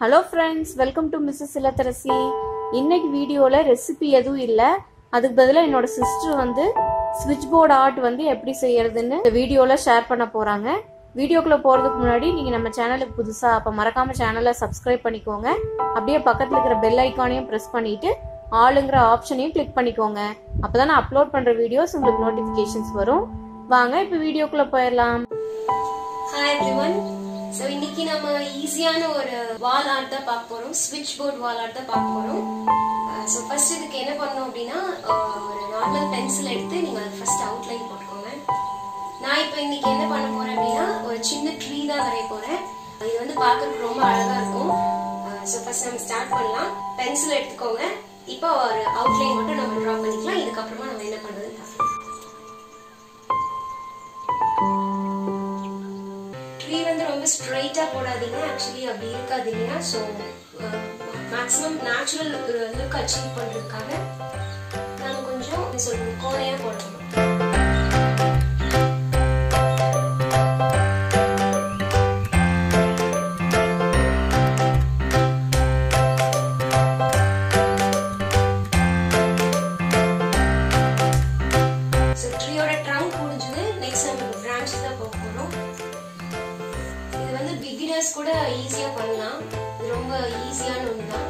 Hello friends welcome to Mrs Ilatharasi இன்னைக்கு வீடியோவில் recipe எதுவும் இல்லை அதுக்கு பதிலாக என்னோட சிஸ்டர் வந்து ஸ்விட்ச் போர்டு ஆர்ட் வந்து எப்படி செய்யறதுன்னு இந்த வீடியோவில் ஷேர் பண்ண போகிறாங்க வீடியோக்குள்ளே போகிறதுக்கு முன்னாடி நீங்கள் நம்ம சேனலுக்கு புதுசாக அப்போ மறக்காமல் சேனலை சப்ஸ்கிரைப் பண்ணிக்கோங்க அப்படியே பக்கத்தில் இருக்கிற பெல் ஐக்கானையும் ப்ரெஸ் பண்ணிவிட்டு ஆளுங்கிற ஆப்ஷனையும் கிளிக் பண்ணிக்கோங்க அப்போ தான் நான் அப்லோட் பண்ணுற வீடியோஸ் உங்களுக்கு நோட்டிஃபிகேஷன்ஸ் வரும் வாங்க இப்போ வீடியோக்குள்ளே போயிடலாம் ஹாய் எவ்ரிவன் ஸோ இன்னைக்கு நம்ம ஈஸியான ஒரு வால் ஆர்ட் தான் பார்க்க போறோம் ஸ்விட்ச் போர்ட் வால் ஆர்ட் தான் பார்க்க போறோம் ஸோ ஃபர்ஸ்ட் இதுக்கு என்ன பண்ணணும் அப்படின்னா அஹ், ஒரு நார்மல் பென்சில் எடுத்து நீங்க அது ஃபர்ஸ்ட் அவுட்லைன் போட்டுக்கோங்க நான் இப்போ இன்னைக்கு என்ன பண்ண போறேன் அப்படின்னா ஒரு சின்ன ட்ரீ தான் வரைய போறேன் இது வந்து பார்க்கறதுக்கு ரொம்ப அழகா இருக்கும் ஸோ ஃபர்ஸ்ட் நம்ம ஸ்டார்ட் பண்ணலாம் பென்சில் எடுத்துக்கோங்க இப்போ ஒரு அவுட்லைன் மட்டும் நம்ம ட்ரா பண்ணிக்கலாம் இதுக்கப்புறமா நம்ம என்ன பண்றதுன்னு பார்க்கலாம் ட்ரீ வந்து ரொம்ப ஸ்ட்ரைட்டா போடாதீங்க ஆக்சுவலி அப்படி இருக்காது இல்லையா so maximum natural look achieve பண்றதுக்காக நம்ம கொஞ்சம் எப்படி சொல்றது கோணையா போடணும் ஸோ ட்ரீயோட ட்ரங்க் முடிஞ்சது நெக்ஸ்ட் நம்ம பிரான்ச் தான் போக போகிறோம் இது வந்து பிகினர்ஸ் கூட ஈஸியா பண்ணலாம் இது ரொம்ப ஈஸியான ஒன்று தான்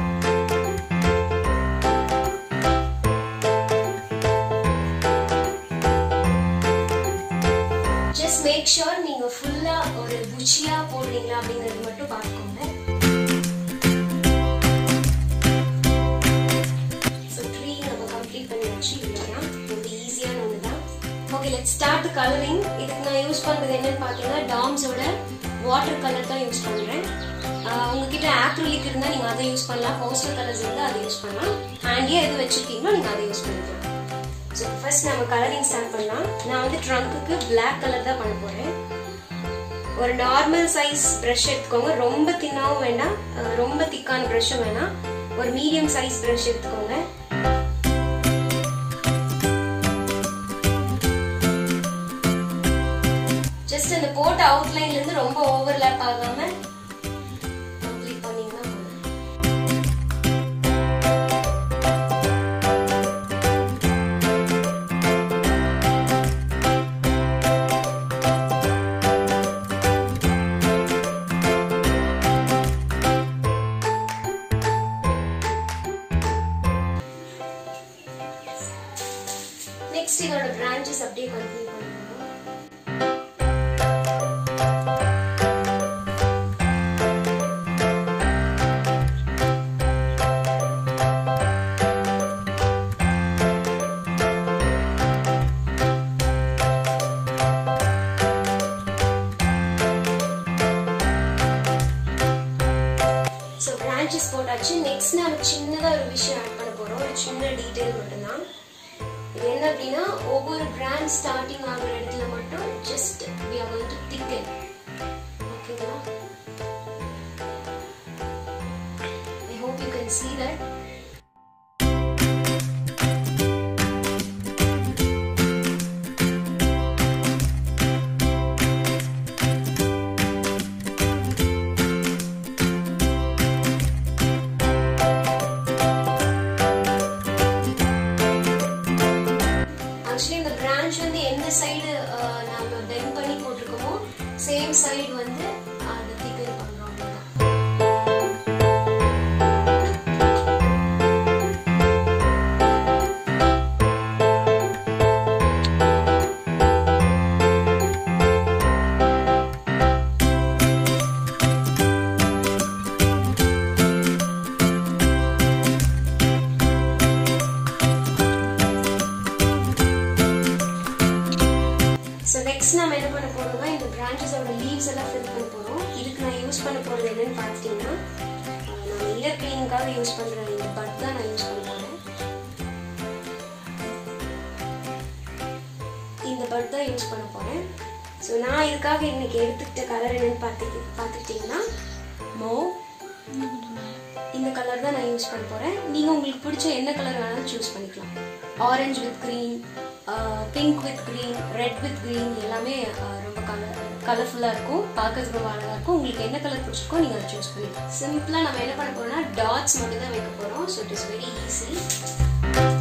ஜஸ்ட் மேக் ஷூர் நீங்க ஃபுல்லா ஒரு புச்சியா போடுறீங்களா அப்படிங்கிறது மட்டும் பார்த்துக்கோங்க ஸோ ட்ரீ நம்ம கம்ப்ளீட் பண்ணியாச்சு இல்லையா ரொம்ப ஈஸியான ஒன்று தான் ஓகே லெட் ஸ்டார்ட் கலரிங் இதுக்கு நான் யூஸ் பண்ணுறது என்னன்னு பார்த்தீங்கன்னா டாம்ஸோட வாட்டர் கலர் தான் யூஸ் பண்ணுறேன் உங்ககிட்ட ஆக்ரிலிக் இருந்தால் நீங்கள் அதை யூஸ் பண்ணலாம் போஸ்டர் கலர்ஸ் இருந்தால் அதை யூஸ் பண்ணலாம் ஹேண்டியாக எது வச்சுருக்கீங்களோ நீங்கள் அதை யூஸ் பண்ணிக்கலாம் ஸோ ஃபர்ஸ்ட் நம்ம கலரிங் ஸ்டார்ட் பண்ணலாம் நான் வந்து ட்ரங்க்குக்கு பிளாக் கலர் தான் பண்ண போகிறேன் ஒரு நார்மல் சைஸ் ப்ரஷ் எடுத்துக்கோங்க ரொம்ப தின்னாவும் வேண்டாம் அஹ் ரொம்ப திக்கான ப்ரஷ்ஷும் வேணாம் ஒரு மீடியம் சைஸ் ப்ரஷ் எடுத்துக்கோங்க ஜஸ்ட் அந்த போட்ட அவுட்லைன்ல இருந்து ரொம்ப ஓவர்லாப் ஆகாம கம்ப்ளீட் பண்ணீங்கன்னா போதும் நெக்ஸ்ட் இதோட பிரான்ச்சஸ் அப்படியே கண்டினியூ பண்ணுவோம் ஸோ பிரான்ச்சஸ் போட்டாச்சு நெக்ஸ்ட் நம்ம சின்னதாக ஒரு விஷயம் ஆட் பண்ண போகிறோம் ஒரு சின்ன டீட்டெயில் மட்டும்தான் இது என்ன அப்படின்னா ஒவ்வொரு பிராண்ட் ஸ்டார்டிங் ஆகுற இடத்துல மட்டும் just we are going to thicken ஓகேங்களா I hope you can see that actually இந்த பிரான்ச் வந்து எந்த சைடு நாம பெண்ட் பண்ணி போட்டிருக்கோமோ சேம் சைடு வந்து அதை திக்கன் பண்றோம் அவ்வளவுதான். ஸோ நெக்ஸ்ட் நம்ம என்ன பண்ண போறோம்னா இந்த பிரான்ச்சஸோட லீவ்ஸ் எல்லாம் ஃபில் பண்ண போறோம் இதுக்கு நான் யூஸ் பண்ண போறது என்னன்னு பார்த்துட்டீங்கன்னா அஹ், நம்ம இயர் கிளீனுக்காக யூஸ் பண்ற இந்த பட் தான் நான் யூஸ் பண்ண போறேன் இந்த பட் தான் யூஸ் பண்ண போறேன் ஸோ நான் இதுக்காக இன்னைக்கு எடுத்துக்கிட்ட கலர் என்னன்னு பார்த்து பார்த்துக்கிட்டிங்கன்னா மோ இந்த கலர் தான் நான் யூஸ் பண்ண போறேன் நீங்க உங்களுக்கு பிடிச்ச என்ன கலர் வேணாலும் சூஸ் பண்ணிக்கலாம் orange with green pink with green red with green எல்லாமே அஹ், ரொம்ப கலர் கலர்ஃபுல்லாக இருக்கும் பார்க்கறதுக்கு ரொம்ப அழகாக இருக்கும் உங்களுக்கு என்ன கலர் பிடிச்சிருக்கோ நீங்கள் அதை சூஸ் பண்ணிக்கலாம் சிம்பிளாக நம்ம என்ன பண்ண போகிறோம்னா டாட்ஸ் மட்டும் தான் வைக்க போகிறோம் so it is very easy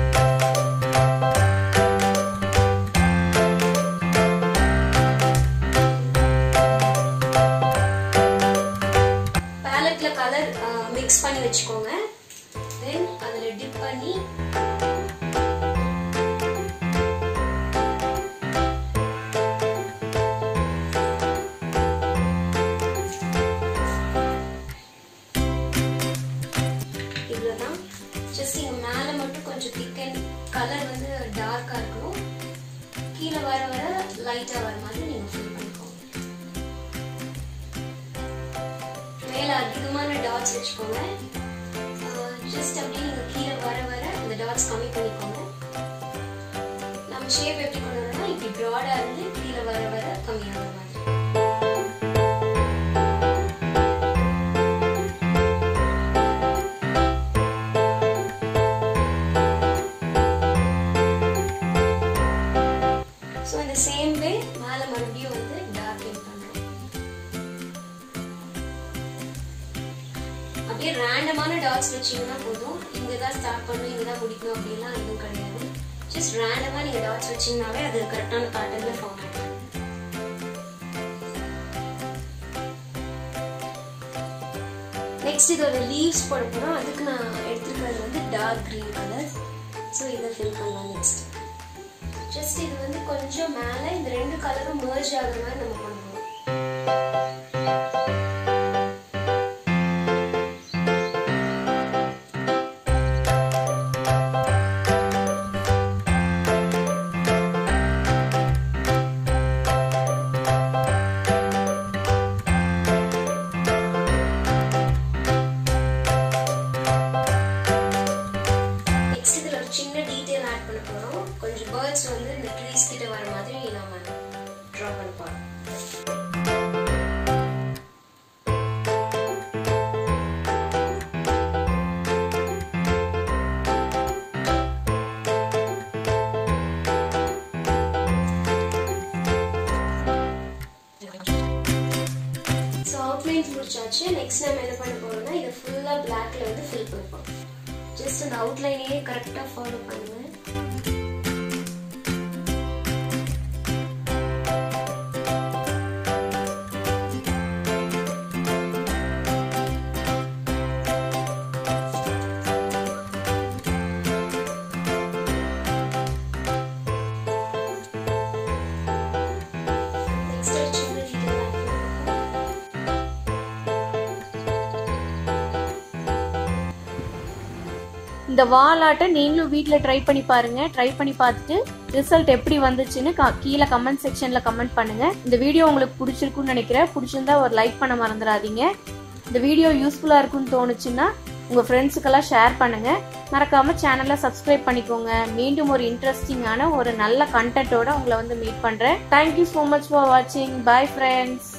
பேலட்ல கலர் மிக்ஸ் பண்ணி வச்சுக்கோங்க தென் அதில் டிப் பண்ணி இவ்வளோதான் ஜஸ்ட் இங்கே மேலே மட்டும் கொஞ்சம் திக் அண்ட் கலர் வந்து டார்க்காக இருக்கணும் கீழே வர வர லைட்டாக வர மாதிரி நீங்கள் ஃபில் பண்ணிக்கோங்க மேலே அதிகமான டாட்ஸ் வச்சுக்கோங்க ஜஸ்ட் அப்படியே நீங்கள் கீழே வர வர அந்த டாட்ஸ் கம்மி பண்ணிக்கோங்க நம்ம ஷேப் எப்படி கொண்டு வரோம்னா இப்படி ப்ராடாக இருந்து கீழே வர வர கம்மியாகிற மாதிரி ஸோ இந்த சேம் வே மேலே மறுபடியும் வந்து டார்க்கிங் பண்ணுறோம் அப்படியே ரேண்டமான டாட்ஸ் வச்சீங்கன்னா போதும் இங்கே தான் ஸ்டார்ட் பண்ணணும் இங்கே தான் முடிக்கணும் அப்படிலாம் எதுவும் கிடையாது ஜஸ்ட் ரேண்டமாக நீங்கள் டாட்ஸ் வச்சீங்கனாவே அது கரெக்டான பேட்டர்னில் ஃபார்ம் ஆகும் நெக்ஸ்ட் இதோட லீவ்ஸ் போட போகிறோம் அதுக்கு நான் எடுத்துருக்கிறது வந்து டார்க் க்ரீன் கலர் ஸோ இதை ஃபில் பண்ணலாம் நெக்ஸ்ட் ஜஸ்ட் இது வந்து கொஞ்சம் மேலே இந்த ரெண்டு கலரும் merge ஆகுற மாதிரி நம்ம பண்ணுவோம் நெக்ஸ்ட் இதில் ஒரு சின்ன டீட்டெயில் ஆட் பண்ண போகிறோம் கொஞ்சம் பேர்ட்ஸ் வந்து இந்த ட்ரீஸ் கிட்ட வர மாதிரி நம்ம ட்ரா பண்ண போகிறோம் ஸோ அவுட்லைன்ஸ் முடிச்சாச்சு நெக்ஸ்ட் நம்ம என்ன பண்ண போறோம்னா இதை ஃபுல்லாக பிளாக்ல வந்து ஃபில் பண்ண போகிறோம் ஜஸ்ட் அந்த அவுட்லைனையே கரெக்டாக ஃபாலோ பண்ணுங்க நெக்ஸ்ட் ஒரு சின்ன டீட்டெயில் ஆட் பண்ணுவோம் இந்த வால் ஆட்டை நீங்களும் வீட்டில் ட்ரை பண்ணி பாருங்க ட்ரை பண்ணி பார்த்துட்டு ரிசல்ட் எப்படி வந்துச்சுன்னு க- கீழே கமெண்ட் செக்ஷன்ல கமெண்ட் பண்ணுங்க இந்த வீடியோ உங்களுக்கு பிடிச்சிருக்குன்னு நினைக்கிறேன் பிடிச்சிருந்தா ஒரு லைக் பண்ண மறந்துடாதீங்க இந்த வீடியோ யூஸ்ஃபுல்லா இருக்குன்னு தோணுச்சுன்னா உங்க ஃப்ரெண்ட்ஸுக்கெல்லாம் ஷேர் பண்ணுங்க மறக்காம சேனலை சப்ஸ்கிரைப் பண்ணிக்கோங்க மீண்டும் ஒரு இன்ட்ரெஸ்டிங்கான ஒரு நல்ல கண்டென்ட்டோட உங்களை வந்து மீட் பண்றேன் தேங்க்யூ ஸோ மச் ஃபார் வாட்சிங் பை ஃப்ரெண்ட்ஸ்